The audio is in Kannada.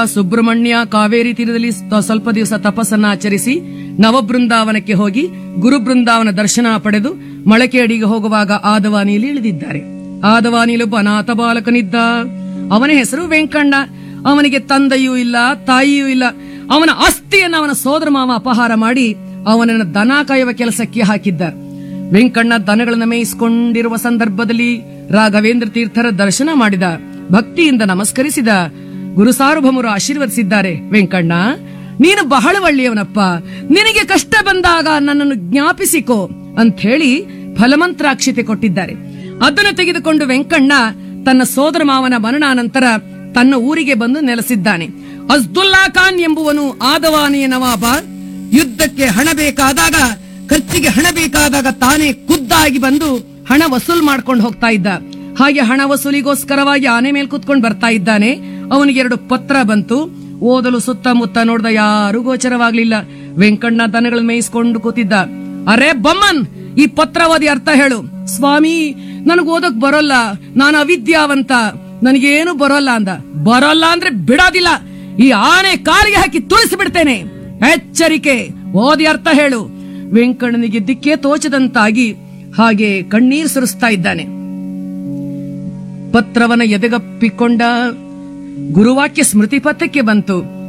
ಸುಬ್ರಹ್ಮಣ್ಯ ಕಾವೇರಿ ತೀರದಲ್ಲಿ ತ- ಸ್ವಲ್ಪ ದಿವಸ ತಪಸ್ಸನ್ನ ಆಚರಿಸಿ ನವಬೃಂದಾವನಕ್ಕೆ ಹೋಗಿ ಗುರು ಬೃಂದಾವನ ದರ್ಶನ ಪಡೆದು ಮೊಳಕೆ ಅಡಿಗೆ ಹೋಗುವಾಗ ಆದವಾನಿಯಲ್ಲಿ ಇಳಿದಿದ್ದಾರೆ ಆದವಾನಿಯಲ್ಲೊಬ್ಬ ಅನಾಥ ಬಾಲಕನಿದ್ದ ಅವನ ಹೆಸರು ವೆಂಕಣ್ಣ ಅವನಿಗೆ ತಂದೆಯೂ ಇಲ್ಲ ತಾಯಿಯೂ ಇಲ್ಲ ಅವನ ಆಸ್ತಿಯನ್ನು ಅವನ ಸೋದರ ಮಾವ ಅಪಹಾರ ಮಾಡಿ ಅವನನ್ನು ದನ ಕಾಯುವ ಕೆಲಸಕ್ಕೆ ಹಾಕಿದ್ದ ವೆಂಕಣ್ಣ ದನಗಳನ್ನು ಮೇಯಿಸಿಕೊಂಡಿರುವ ಸಂದರ್ಭದಲ್ಲಿ ರಾಘವೇಂದ್ರ ತೀರ್ಥರ ದರ್ಶನ ಮಾಡಿದ ಭಕ್ತಿಯಿಂದ ನಮಸ್ಕರಿಸಿದ ಗುರು ಸಾರ್ವಭೌಮರು ಆಶೀರ್ವದಿಸಿದ್ದಾರೆ ವೆಂಕಣ್ಣ ನೀನು ಬಹಳ ಒಳ್ಳೆಯವನಪ್ಪ ನಿನಗೆ ಕಷ್ಟ ಬಂದಾಗ ನನ್ನನ್ನು ಜ್ಞಾಪಿಸಿಕೋ ಅಂತ ಹೇಳಿ ಫಲಮಂತ್ರಾಕ್ಷತೆ ಕೊಟ್ಟಿದ್ದಾರೆ ಅದನ್ನು ತೆಗೆದುಕೊಂಡು ವೆಂಕಣ್ಣ ತನ್ನ ಸೋದರ ಮಾವನ ಮರಣಾನಂತರ ತನ್ನ ಊರಿಗೆ ಬಂದು ನೆಲೆಸಿದ್ದಾನೆ ಅಜ್ದುಲ್ಲಾ ಖಾನ್ ಎಂಬುವನು ಆದವಾನಿಯ ನವಾಬ ಯುದ್ಧಕ್ಕೆ ಹಣ ಬೇಕಾದಾಗ ಖರ್ಚಿಗೆ ಹಣ ಬೇಕಾದಾಗ ತಾನೇ ಖುದ್ದಾಗಿ ಬಂದು ಹಣ ವಸೂಲ್ ಮಾಡ್ಕೊಂಡು ಹೋಗ್ತಾ ಇದ್ದ ಹಾಗೆ ಹಣ ವಸೂಲಿಗೋಸ್ಕರವಾಗಿ ಆನೆ ಮೇಲೆ ಕುತ್ಕೊಂಡು ಬರ್ತಾ ಇದ್ದಾನೆ ಅವನಿಗೆ ಎರಡು ಪತ್ರ ಬಂತು ಓದಲು ಸುತ್ತಮುತ್ತ ನೋಡ್ದ ಯಾರು ಗೋಚರವಾಗ್ಲಿಲ್ಲ ವೆಂಕಣ್ಣ ದನಗಳ ಮೇಯಿಸ್ಕೊಂಡು ಕೂತಿದ್ದ ಅರೆ ಬಮ್ಮನ್ ಈ ಪತ್ರ ಓದಿ ಅರ್ಥ ಹೇಳು ಸ್ವಾಮಿ ನನಗ್ ಓದಕ್ ಬರೋಲ್ಲ ನಾನು ಅವಿದ್ಯಾವಂತ ನನಗೇನು ಬರೋಲ್ಲ ಅಂದ ಬರೋಲ್ಲ ಅಂದ್ರೆ ಬಿಡೋದಿಲ್ಲ ಈ ಆನೆ ಕಾಲಿಗೆ ಹಾಕಿ ತುಳಿಸಿ ಬಿಡ್ತೇನೆ ಎಚ್ಚರಿಕೆ ಓದಿ ಅರ್ಥ ಹೇಳು ವೆಂಕಣ್ಣನಿಗೆ ದಿಕ್ಕೇ ತೋಚದಂತಾಗಿ ಹಾಗೆ ಕಣ್ಣೀರು ಸುರಿಸ್ತಾ ಇದ್ದಾನೆ ಪತ್ರವನ ಎದೆಗಪ್ಪಿಕೊಂಡ ಗುರುವಾಕ್ಯ ಸ್ಮೃತಿ ಪತ್ರಕ್ಕೆ ಬಂತು